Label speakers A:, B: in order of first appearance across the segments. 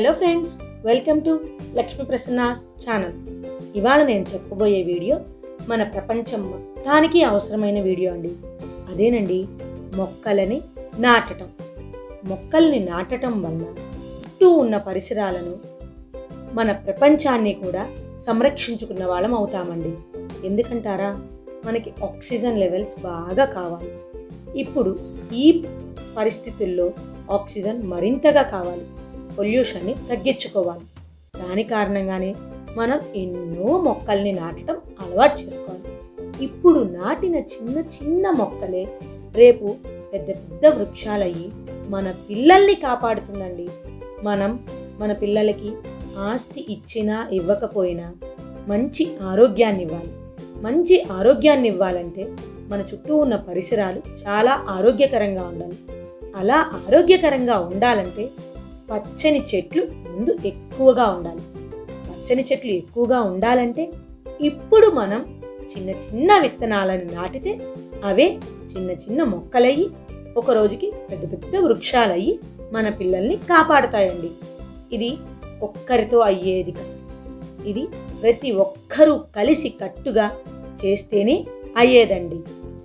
A: hello friends welcome to Lakshmi Prasanna's channel ఇవాళ నేను చెప్పబోయే వీడియో మన ప్రపంచం మొత్తానికి అవసరమైన వీడియో అండి అదేనండి మొక్కలని నాటటం మొక్కల్ని నాటటం వల్ల చుట్టూ ఉన్న పరిసరాలను మన ప్రపంచాన్ని కూడా సంరక్షించుకున్న వాళ్ళం అవుతామండి ఎందుకంటారా మనకి ఆక్సిజన్ లెవెల్స్ బాగా కావాలి ఇప్పుడు ఈ పరిస్థితుల్లో ఆక్సిజన్ మరింతగా కావాలి పొల్యూషన్ని తగ్గించుకోవాలి దాని కారణంగానే మనం ఎన్నో మొక్కల్ని నాటడం అలవాటు చేసుకోవాలి ఇప్పుడు నాటిన చిన్న చిన్న మొక్కలే రేపు పెద్ద పెద్ద వృక్షాలయ్యి మన పిల్లల్ని కాపాడుతుందండి మనం మన పిల్లలకి ఆస్తి ఇచ్చినా ఇవ్వకపోయినా మంచి ఆరోగ్యాన్ని ఇవ్వాలి మంచి ఆరోగ్యాన్ని ఇవ్వాలంటే మన చుట్టూ ఉన్న పరిసరాలు చాలా ఆరోగ్యకరంగా ఉండాలి అలా ఆరోగ్యకరంగా ఉండాలంటే పచ్చని చెట్లు ముందు ఎక్కువగా ఉండాలి పచ్చని చెట్లు ఎక్కువగా ఉండాలంటే ఇప్పుడు మనం చిన్న చిన్న విత్తనాలను నాటితే అవే చిన్న చిన్న మొక్కలయ్యి ఒక రోజుకి పెద్ద పెద్ద వృక్షాలయ్యి మన పిల్లల్ని కాపాడుతాయండి ఇది ఒక్కరితో అయ్యేది కాదు ఇది ప్రతి ఒక్కరూ కలిసి కట్టుగా చేస్తేనే అయ్యేదండి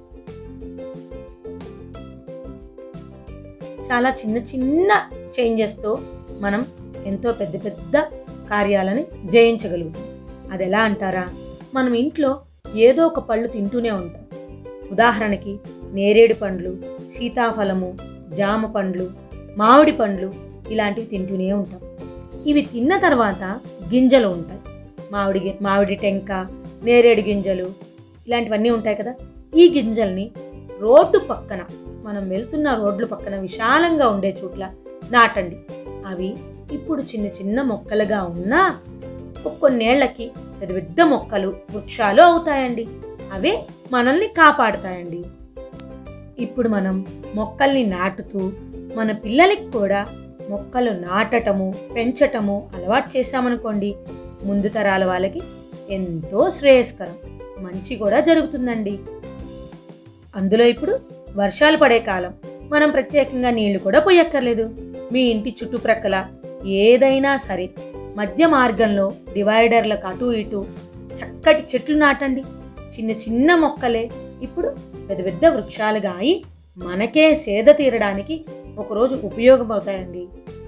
A: చాలా చిన్న చిన్న చేంజెస్తో మనం ఎంతో పెద్ద పెద్ద కార్యాలను జయించగలుగుతాం అది ఎలా అంటారా మనం ఇంట్లో ఏదో ఒక పళ్ళు తింటూనే ఉంటాం ఉదాహరణకి నేరేడు పండ్లు సీతాఫలము జామ పండ్లు మామిడి పండ్లు ఇలాంటివి తింటూనే ఉంటాం ఇవి తిన్న తర్వాత గింజలు ఉంటాయి మామిడి గి- మామిడి టెంక నేరేడు గింజలు ఇలాంటివన్నీ ఉంటాయి కదా ఈ గిజ్జల్ని రోడ్డు పక్కన మనం వెళ్తున్న రోడ్ల పక్కన విశాలంగా ఉండే చోట్ల నాటండి అవి ఇప్పుడు చిన్న చిన్న మొక్కలుగా ఉన్నా కొన్నేళ్లకి పెద్ద పెద్ద మొక్కలు వృక్షాలు అవుతాయండి అవే మనల్ని కాపాడుతాయండి ఇప్పుడు మనం మొక్కల్ని నాటుతూ మన పిల్లలకి కూడా మొక్కలు నాటటము పెంచటము అలవాటు చేశామనుకోండి ముందు తరాల వాళ్ళకి ఎంతో శ్రేయస్కరం మంచి కూడా జరుగుతుందండి అందులో ఇప్పుడు వర్షాలు పడే కాలం మనం ప్రత్యేకంగా నీళ్లు కూడా పోయక్కర్లేదు మీ ఇంటి చుట్టుప్రక్కల ఏదైనా సరే మధ్య మార్గంలో డివైడర్లకు అటు ఇటు చక్కటి చెట్లు నాటండి చిన్న చిన్న మొక్కలే ఇప్పుడు పెద్ద పెద్ద వృక్షాలుగా అయి మనకే సేద తీరడానికి ఒకరోజు ఉపయోగపడతాయండి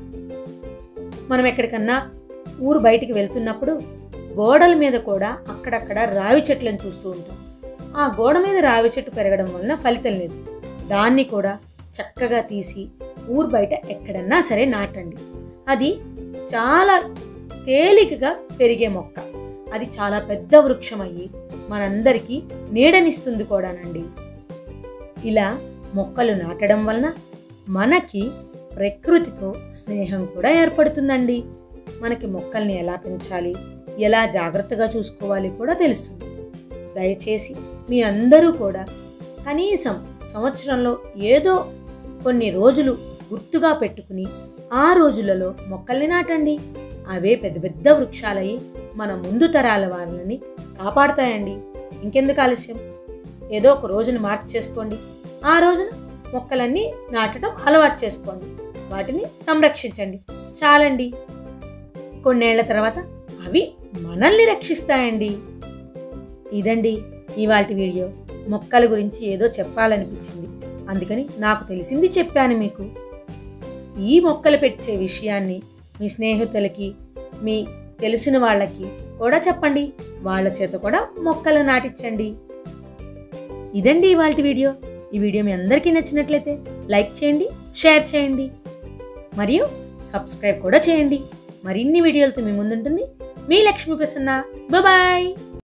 A: మనం ఎక్కడికన్నా ఊరు బయటికి వెళ్తున్నప్పుడు గోడల మీద కూడా అక్కడక్కడ రావి చెట్లను చూస్తూ ఉంటాం ఆ గోడ మీద రావి చెట్టు పెరగడం వలన ఫలితం లేదు దాన్ని కూడా చక్కగా తీసి ఊరు బయట ఎక్కడన్నా సరే నాటండి అది చాలా తేలికగా పెరిగే మొక్క అది చాలా పెద్ద వృక్షం అయ్యి మనందరికీ నీడనిస్తుంది కూడానండి ఇలా మొక్కలు నాటడం వలన మనకి ప్రకృతితో స్నేహం కూడా ఏర్పడుతుందండి మనకి మొక్కల్ని ఎలా పెంచాలి ఎలా జాగ్రత్తగా చూసుకోవాలి కూడా తెలుస్తుంది దయచేసి మీ అందరూ కూడా కనీసం సంవత్సరంలో ఏదో కొన్ని రోజులు గుర్తుగా పెట్టుకుని ఆ రోజులలో మొక్కల్ని నాటండి అవే పెద్ద పెద్ద వృక్షాలయ్యి మన ముందు తరాల వాళ్ళని కాపాడుతాయండి ఇంకెందుకు ఆలస్యం ఏదో ఒక రోజును మార్పు చేసుకోండి ఆ రోజున మొక్కలన్నీ నాటడం అలవాటు చేసుకోండి వాటిని సంరక్షించండి చాలండి కొన్నేళ్ల తర్వాత అవి మనల్ని రక్షిస్తాయండి ఇదండి ఇవాల్టి వీడియో మొక్కల గురించి ఏదో చెప్పాలనిపించింది అందుకని నాకు తెలిసింది చెప్పాను మీకు ఈ మొక్కలు పెట్టే విషయాన్ని మీ స్నేహితులకి మీ తెలిసిన వాళ్ళకి కూడా చెప్పండి వాళ్ళ చేత కూడా మొక్కలు నాటించండి ఇదండి ఇవాళ వీడియో ఈ వీడియో మీ అందరికీ నచ్చినట్లయితే లైక్ చేయండి షేర్ చేయండి మరియు సబ్స్క్రైబ్ కూడా చేయండి మరిన్ని వీడియోలతో మీ ముందుంటుంది మీ లక్ష్మీ ప్రసన్న బాయ్